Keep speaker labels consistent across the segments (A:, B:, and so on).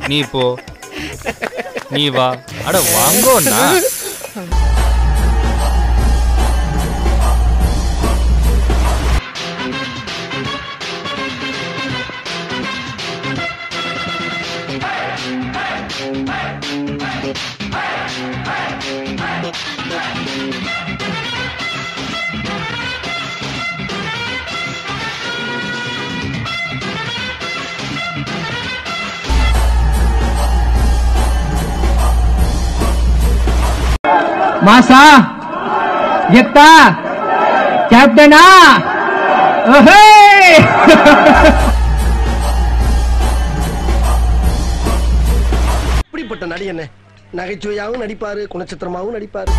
A: நீ போ நீ வா அட வாங்கோண்ணா
B: மாசா எத்தா கேப்டனா ஓஹே
C: இப்படிப்பட்ட நடிகனே நகைச்சுவையாகவும் நடிப்பாரு குணச்சித்திரமாகவும் நடிப்பாரு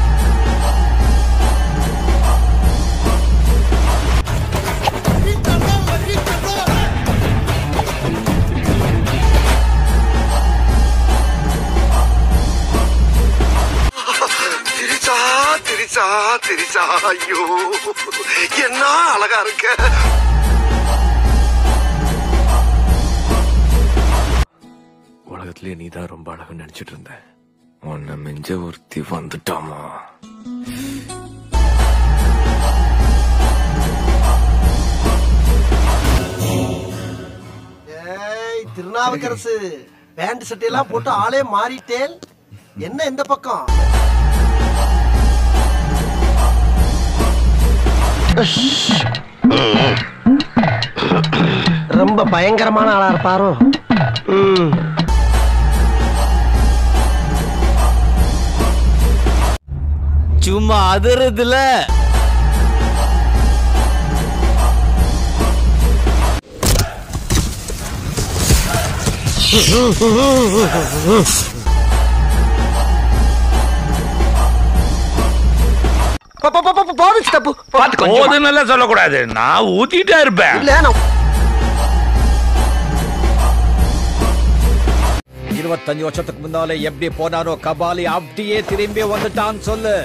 D: திரிச்சா திரிச்சா திரிச்சா ஐயோ என்ன அழகா இருக்க
E: உலகத்திலே நீ தான் ரொம்ப அழகுன்னு நினைச்சிட்டு இருந்தேன் உன்னை மிஞ்ச ஒருத்தி வந்துட்டாமா
C: ஏய் திருநாவுக்கரசு பேண்ட் சட்டையெல்லாம் போட்டு ஆளே மாறிட்டேன் என்ன இந்த பக்கம் ரொம்ப பயங்கரமான ஆளா இருப்பாரோ ம்
A: சும்மா அதிரதுல
C: போதும் ஸ்டெப்பு பார்த்து கொஞ்சம்
F: போதுன்னு சொல்லக்கூடாது நான் ஊத்திட்டே இருப்பேன்
C: இல்ல நான்
G: இருபத்தஞ்சு வருஷத்துக்கு முன்னாலே எப்படி போனாரோ கபாலி அப்படியே திரும்பி வந்துட்டான் சொல்லு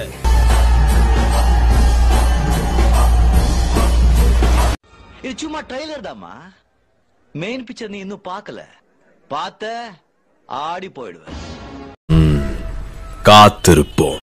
H: இது சும்மா ட்ரைலர் தாம்மா மெயின் பிக்சர் நீ இன்னும் பார்க்கல பார்த்த ஆடி போயிடுவேன்
E: காத்திருப்போம்